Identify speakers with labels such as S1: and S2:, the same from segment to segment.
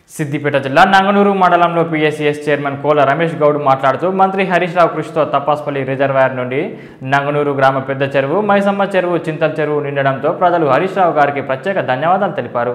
S1: సిద్దిపేట జిల్లా నంగనూరు మండలంలో PSCS chairman Kola Ramesh Goud మాట్లాడుతూ మంత్రి హరీష్ రావు కృషితో తపాస్పల్లి రిజర్వాయర్ నుండి నంగనూరు గ్రామ పెద్ద చెరువు మైసమ్మ చెరువు చింతల చెరువు నిండడంతో ప్రజలు హరీష్ రావు గారికి ప్రత్యేక ధన్యవాదాలు తెలిపారు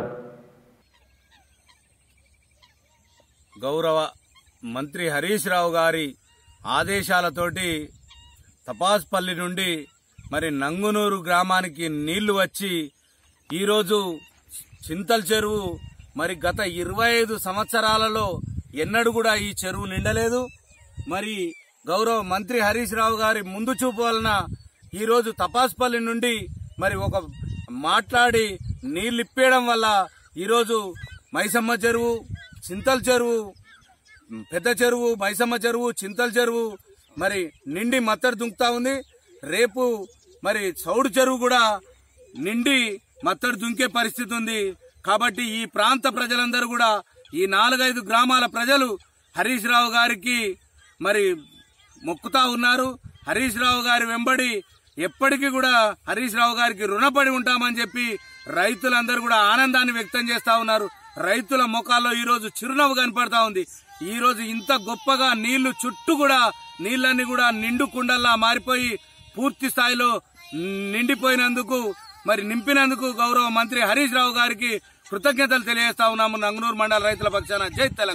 S2: గౌరవ మంత్రి హరీష్ రావు గారి ఆదేశాలతోటి తపాస్పల్లి నుండి మరి నంగునూరు గ్రామానికి నీళ్లు వచ్చి ఈరోజు చింతల్ చెరువు మరి గత ఇరవై ఐదు సంవత్సరాలలో ఎన్నడూ కూడా ఈ చెరువు నిండలేదు మరి గౌరవ మంత్రి హరీష్ రావు గారి ముందు చూపు వలన ఈరోజు తపాస్పల్లి నుండి మరి ఒక మాట్లాడి నీళ్ళు ఇప్పేయడం వల్ల ఈరోజు మైసమ్మ చెరువు చింతల్ చెరువు పెద్ద చెరువు మైసమ్మ చెరువు చింతల చెరువు మరి నిండి మత్తడి దుంకుతా ఉంది రేపు మరి చౌడు చెరువు కూడా నిండి మత్తడి దుంకే పరిస్థితి ఉంది కాబట్టి ఈ ప్రాంత ప్రజలందరూ కూడా ఈ నాలుగైదు గ్రామాల ప్రజలు హరీష్ రావు గారికి మరి మొక్కుతా ఉన్నారు హరీష్ రావు గారి వెంబడి ఎప్పటికీ కూడా హరీష్ రావు గారికి రుణపడి ఉంటామని చెప్పి రైతులందరూ కూడా ఆనందాన్ని వ్యక్తం చేస్తా ఉన్నారు రైతుల ముఖాల్లో ఈ రోజు చిరునవ్వు కనపడతా ఉంది ఈ రోజు ఇంత గొప్పగా నీళ్లు చుట్టూ కూడా నీళ్ళన్నీ కూడా నిండు కుండల్లా మారిపోయి పూర్తి స్థాయిలో నిండిపోయినందుకు మరి నింపినందుకు గౌరవ మంత్రి హరీష్ రావు గారికి కృతజ్ఞతలు తెలియజేస్తా ఉన్నాము నంగనూరు మండల రైతుల పక్షాన జై తెలంగాణ